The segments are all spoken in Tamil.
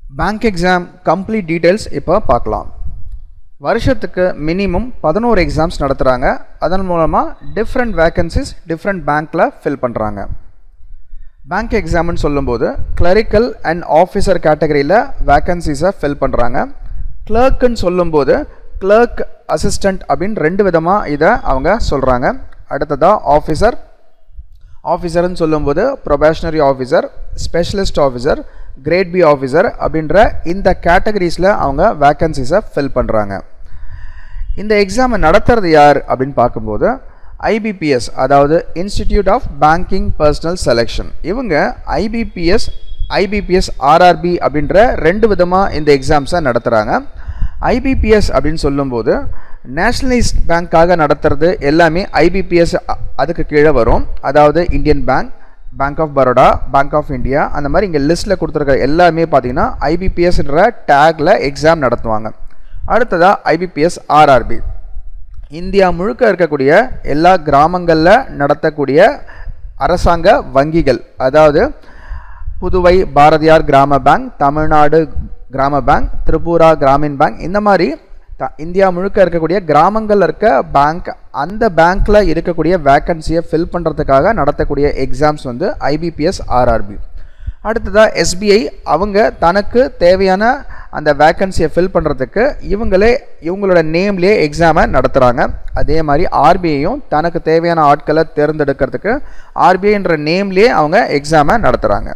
பேங்க் எக்ஸாம் கம்ப்ளீட் டீட்டெயில்ஸ் இப்போ பார்க்கலாம் வருஷத்துக்கு மினிமம் பதினோரு எக்ஸாம்ஸ் நடத்துகிறாங்க அதன் மூலமாக டிஃப்ரெண்ட் வேக்கன்சிஸ் டிஃப்ரெண்ட் பேங்க்கில் ஃபில் பண்ணுறாங்க பேங்க் எக்ஸாம்னு சொல்லும்போது கிளரிக்கல் அண்ட் ஆஃபீஸர் கேட்டகரியில் வேக்கன்சிஸை ஃபில் பண்ணுறாங்க கிளர்க்குன்னு சொல்லும்போது கிளர்க் அசிஸ்டண்ட் அப்படின்னு ரெண்டு விதமாக இதை அவங்க சொல்கிறாங்க அடுத்ததாக ஆஃபீஸர் ஆஃபீஸர்னு சொல்லும்போது probationary officer specialist officer grade B officer அப்படின்ற இந்த கேட்டகரிஸில் அவங்க வேக்கன்சிஸை ஃபில் பண்ணுறாங்க இந்த எக்ஸாமை நடத்துறது யார் அப்படின்னு பார்க்கும்போது ஐபிபிஎஸ் அதாவது institute of banking personnel selection இவங்க ஐபிபிஎஸ் ஐபிபிஎஸ் ஆர்ஆர்பி அப்படின்ற ரெண்டு விதமாக இந்த எக்ஸாம்ஸை நடத்துகிறாங்க ஐபிபிஎஸ் அப்படின்னு சொல்லும்போது நேஷ்னலைஸ்ட் பேங்க்காக நடத்துறது எல்லாமே ஐபிபிஎஸ் அதுக்கு கீழே வரும் அதாவது Indian bank bank of Baroda bank of India அந்த மாதிரி இங்கே லிஸ்ட்டில் கொடுத்துருக்க எல்லாமே பார்த்தீங்கன்னா ஐபிபிஎஸ்ன்ற டேக்கில் எக்ஸாம் நடத்துவாங்க அடுத்ததாக ஐபிபிஎஸ் ஆர்ஆர்பி இந்தியா முழுக்க இருக்கக்கூடிய எல்லா கிராமங்களில் நடத்தக்கூடிய அரசாங்க வங்கிகள் அதாவது புதுவை பாரதியார் கிராம பேங்க் தமிழ்நாடு கிராம பேங்க் திரிபுரா கிராமின் பேங்க் இந்த மாதிரி த இந்தியா முழுக்க இருக்கக்கூடிய கிராமங்களில் இருக்க பேங்க் அந்த பேங்க்கில் இருக்கக்கூடிய வேக்கன்சியை ஃபில் பண்ணுறதுக்காக நடத்தக்கூடிய எக்ஸாம்ஸ் வந்து ஐபிபிஎஸ் ஆர்ஆர்பி அடுத்ததாக எஸ்பிஐ அவங்க தனக்கு தேவையான அந்த வேக்கன்சியை ஃபில் பண்ணுறதுக்கு இவங்களே இவங்களோட நேம்லேயே எக்ஸாமை நடத்துகிறாங்க அதே மாதிரி ஆர்பிஐயும் தனக்கு தேவையான ஆட்களை தேர்ந்தெடுக்கிறதுக்கு ஆர்பிஐன்ற நேம்லேயே அவங்க எக்ஸாமை நடத்துகிறாங்க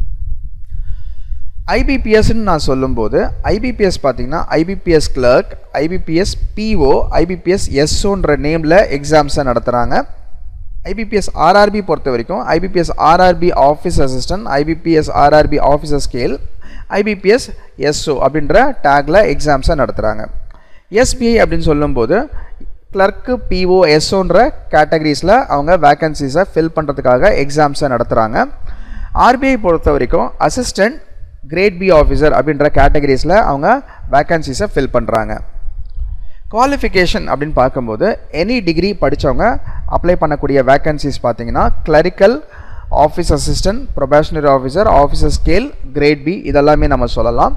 ஐபிபிஎஸ்ன்னு நான் சொல்லும்போது ஐபிபிஎஸ் பார்த்தீங்கன்னா IBPS clerk IBPS PO IBPS எஸ்ஓன்ற நேமில் எக்ஸாம்ஸை நடத்துகிறாங்க ஐபிபிஎஸ் ஆர்ஆர்பி பொறுத்த வரைக்கும் IBPS RRB office assistant IBPS RRB officer scale IBPS SO அப்படின்ற டேக்கில் எக்ஸாம்ஸை நடத்துகிறாங்க எஸ்பிஐ அப்படின்னு சொல்லும்போது கிளர்க்கு பிஓ எஸ்ஓன்ற கேட்டகரிஸில் அவங்க வேக்கன்சிஸை ஃபில் பண்ணுறதுக்காக எக்ஸாம்ஸை நடத்துகிறாங்க ஆர்பிஐ பொறுத்த வரைக்கும் அசிஸ்டன்ட் கிரேட் பி ஆஃபீஸர் அப்படின்ற கேட்டகரிஸில் அவங்க வேக்கன்சிஸை ஃபில் பண்ணுறாங்க குவாலிஃபிகேஷன் அப்படின்னு பார்க்கும்போது எனி டிகிரி படித்தவங்க அப்ளை பண்ணக்கூடிய வேக்கன்சிஸ் பார்த்தீங்கன்னா clerical office assistant probationary officer officer scale grade B இதெல்லாமே நம்ம சொல்லலாம்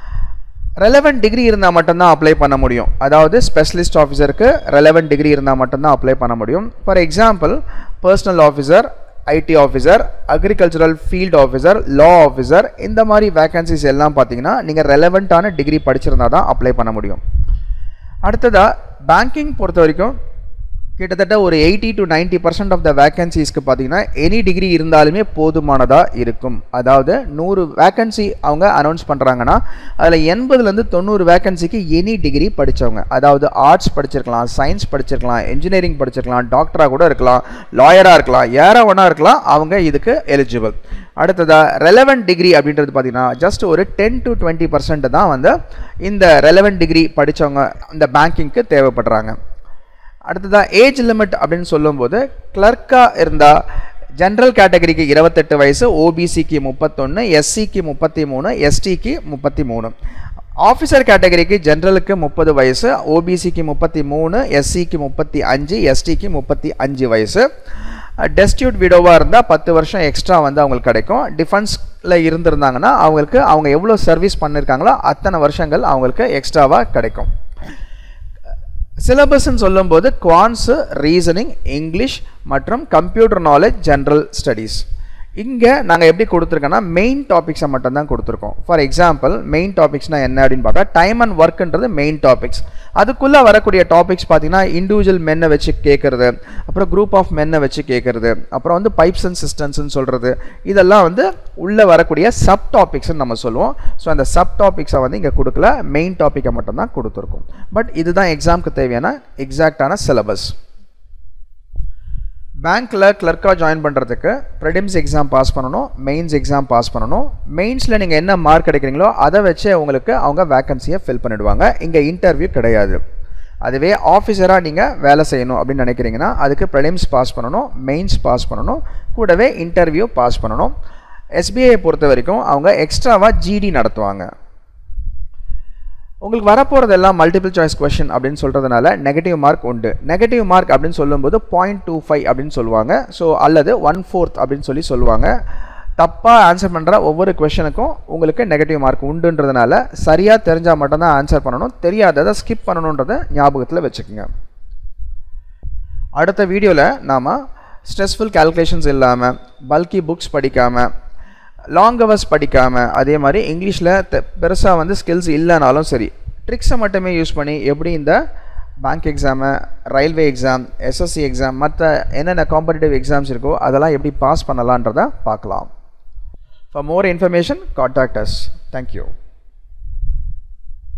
ரெலவெண்ட் டிகிரி இருந்தால் மட்டும்தான் அப்ளை பண்ண முடியும் அதாவது ஸ்பெஷலிஸ்ட் ஆஃபீஸருக்கு ரெலவெண்ட் டிகிரி இருந்தால் மட்டும்தான் அப்ளை பண்ண முடியும் for example personnel officer IT officer agricultural field officer law officer இந்த மாதிரி வேக்கன்சிஸ் எல்லாம் பார்த்தீங்கன்னா நீங்கள் ரெலவெண்ட்டான டிகிரி படிச்சிருந்தா தான் அப்ளை பண்ண முடியும் அடுத்ததாக பேங்கிங் பொறுத்த வரைக்கும் கிட்டத்தட்ட ஒரு eighty to ninety percent of the வேக்கன்சிஸ்க்கு பார்த்தீங்கன்னா எனி டிகிரி இருந்தாலுமே போதுமானதாக இருக்கும் அதாவது நூறு வேக்கன்சி அவங்க அனௌன்ஸ் பண்ணுறாங்கன்னா அதில் எண்பதுலேருந்து தொண்ணூறு வேக்கன்சிக்கு எனி டிகிரி படித்தவங்க அதாவது ஆர்ட்ஸ் படிச்சிருக்கலாம் சயின்ஸ் படிச்சிருக்கலாம் இன்ஜினியரிங் படிச்சிருக்கலாம் டாக்டராக கூட இருக்கலாம் லாயராக இருக்கலாம் யாராக ஒன்றா இருக்கலாம் அவங்க இதுக்கு எலிஜிபிள் அடுத்ததாக ரெலவெண்ட் டிகிரி அப்படின்றது பார்த்தீங்கன்னா ஜஸ்ட் ஒரு டென் டு டுவெண்ட்டி பர்சன்ட் தான் வந்து இந்த ரெலவெண்ட் டிகிரி படித்தவங்க இந்த பேங்கிங்க்கு தேவைப்படுறாங்க அடுத்ததாக ஏஜ் லிமிட் அப்படின்னு சொல்லும்போது கிளர்க்காக இருந்தால் ஜென்ரல் கேட்டகரிக்கு இருபத்தெட்டு வயசு ஓபிசிக்கு முப்பத்தொன்று எஸ்சிக்கு முப்பத்தி மூணு எஸ்டிக்கு முப்பத்தி மூணு ஆஃபீஸர் கேட்டகரிக்கு ஜென்ரலுக்கு முப்பது வயசு ஓபிசிக்கு முப்பத்தி மூணு எஸ்சிக்கு முப்பத்தி அஞ்சு எஸ்டிக்கு முப்பத்தி அஞ்சு வயசு டெஸ்டியூட் விடோவாக இருந்தால் பத்து வருஷம் எக்ஸ்ட்ரா வந்து அவங்களுக்கு கிடைக்கும் டிஃபென்ஸில் இருந்திருந்தாங்கன்னா அவங்களுக்கு அவங்க எவ்வளோ சர்வீஸ் பண்ணியிருக்காங்களோ அத்தனை வருஷங்கள் அவங்களுக்கு எக்ஸ்ட்ராவாக கிடைக்கும் சிலபஸ்ன்னு சொல்லும்போது குவான்ஸு ரீசனிங் இங்கிலீஷ் மற்றும் கம்ப்யூட்டர் நாலேஜ் ஜென்ரல் ஸ்டடீஸ் இங்கே நாங்கள் எப்படி கொடுத்துருக்கோன்னா மெயின் டாபிக்ஸை மட்டும் தான் கொடுத்துருக்கோம் ஃபார் எக்ஸாம்பிள் மெயின் டாபிக்ஸ்னால் என்ன அப்படின்னு பார்த்தா டைம் அண்ட் ஒர்க்குன்றது மெயின் டாபிக்ஸ் அதுக்குள்ளே வரக்கூடிய டாபிக்ஸ் பார்த்தீங்கன்னா இண்டிவிஜுவல் மென்னை வச்சு கேட்குறது அப்புறம் குரூப் ஆஃப் மென்னை வச்சு கேட்குறது அப்புறம் வந்து பைப்ஸ் அண்ட் சிஸ்டம்ஸ்னு சொல்கிறது இதெல்லாம் வந்து உள்ளே வரக்கூடிய சப் டாபிக்ஸ்னு நம்ம சொல்லுவோம் ஸோ அந்த சப் டாபிக்ஸை வந்து இங்கே கொடுக்கல மெயின் டாப்பிக்கை மட்டும் தான் கொடுத்துருக்கோம் பட் இதுதான் எக்ஸாமுக்கு தேவையான எக்ஸாக்டான சிலபஸ் பேங்க்கில் கிளர்க்காக ஜாயின் பண்ணுறதுக்கு ப்ரிலிம்ஸ் எக்ஸாம் பாஸ் பண்ணணும் மெயின்ஸ் எக்ஸாம் பாஸ் பண்ணணும் மெயின்ஸில் நீங்கள் என்ன மார்க் கிடைக்கிறீங்களோ அதை வச்சு உங்களுக்கு அவங்க வேக்கன்சியை ஃபில் பண்ணிவிடுவாங்க இங்கே இன்டர்வியூ கிடையாது அதுவே ஆஃபீஸராக நீங்கள் வேலை செய்யணும் அப்படின்னு நினைக்கிறீங்கன்னா அதுக்கு ப்ரிலிம்ஸ் பாஸ் பண்ணணும் மெயின்ஸ் பாஸ் பண்ணணும் கூடவே இன்டர்வியூ பாஸ் பண்ணணும் எஸ்பிஐ பொறுத்த வரைக்கும் அவங்க எக்ஸ்ட்ராவாக ஜிடி நடத்துவாங்க உங்களுக்கு வரப்போகிறது எல்லாம் மல்டிபிள் சாய்ஸ் கொஷின் அப்படின்னு சொல்கிறதுனால நெகட்டிவ் மார்க் உண்டு நெகட்டிவ் மார்க் அப்படின்னு சொல்லும்போது பாயிண்ட் டூ ஃபைவ் அப்படின்னு சொல்லுவாங்க ஸோ அல்லது ஒன் ஃபோர்த் அப்படின்னு சொல்லி சொல்லுவாங்க தப்பாக ஆன்சர் பண்ணுற ஒவ்வொரு கொஷனுக்கும் உங்களுக்கு நெகட்டிவ் மார்க் உண்டுன்றதுனால சரியாக தெரிஞ்சால் மட்டும்தான் ஆன்சர் பண்ணணும் தெரியாததை ஸ்கிப் பண்ணணுன்றதை ஞாபகத்தில் வச்சுக்கோங்க அடுத்த வீடியோவில் நாம் ஸ்ட்ரெஸ்ஃபுல் கால்குலேஷன்ஸ் இல்லாமல் பல்கி புக்ஸ் படிக்காமல் லாங் ஹவர்ஸ் படிக்காமல் அதே மாதிரி இங்கிலீஷில் பெருசாக வந்து ஸ்கில்ஸ் இல்லைனாலும் சரி ட்ரிக்ஸை மட்டுமே யூஸ் பண்ணி எப்படி இந்த bank exam railway exam SSC exam மற்ற என்னென்ன காம்படிட்டிவ் எக்ஸாம்ஸ் இருக்கோ அதெல்லாம் எப்படி பாஸ் பண்ணலான்றதை பார்க்கலாம் for more information contact us thank you